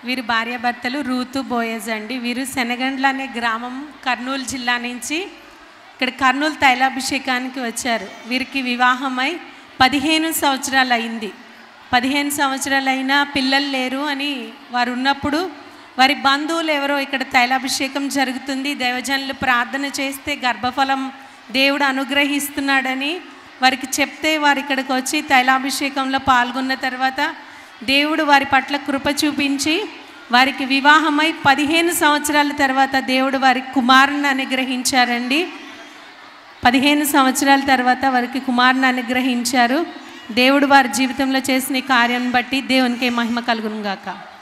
వీరి భార్యాభర్తలు Ruth Boaz అండి వీరు శనగండ్ల అనే గ్రామం కర్నూలు జిల్లా నుంచి ఇక్కడ కర్నూలు తైలాభిషేకానికి వచ్చారు వీరికి వివాహమై పదిహేను సంవత్సరాలు అయింది పదిహేను సంవత్సరాలు అయినా పిల్లలు లేరు అని వారు ఉన్నప్పుడు వారి బంధువులు ఎవరో ఇక్కడ తైలాభిషేకం జరుగుతుంది దైవజనులు ప్రార్థన చేస్తే గర్భఫలం దేవుడు అనుగ్రహిస్తున్నాడని వారికి చెప్తే వారు ఇక్కడికి వచ్చి తైలాభిషేకంలో పాల్గొన్న తర్వాత దేవుడు వారి పట్ల కృప చూపించి వారికి వివాహమై పదిహేను సంవత్సరాల తర్వాత దేవుడు వారికి కుమారుని అనుగ్రహించారండి పదిహేను సంవత్సరాల తర్వాత వారికి కుమారుని అనుగ్రహించారు దేవుడు వారి జీవితంలో చేసిన ఈ కార్యం బట్టి దేవునికి మహిమ కలుగును గాక